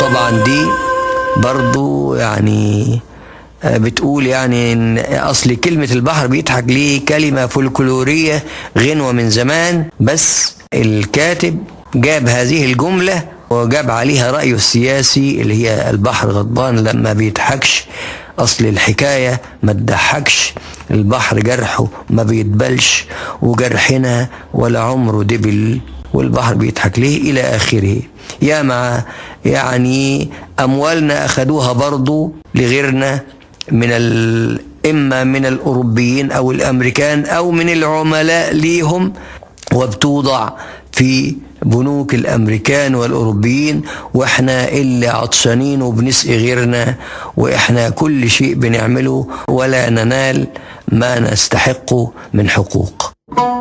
طبعا دي برضو يعني بتقول يعني ان اصل كلمة البحر بيضحك ليه كلمة فولكلورية غنوة من زمان بس الكاتب جاب هذه الجملة وجاب عليها رأيه السياسي اللي هي البحر غضبان لما بيضحكش اصل الحكاية ما تضحكش البحر جرحه ما بيتبلش وجرحنا ولا عمره دبل والبحر بيضحك ليه الى اخره يا مع يعني اموالنا اخذوها برضو لغيرنا من ال... اما من الاوروبيين او الامريكان او من العملاء ليهم وبتوضع في بنوك الامريكان والاوروبيين واحنا اللي عطشانين وبنسقي غيرنا واحنا كل شيء بنعمله ولا ننال ما نستحقه من حقوق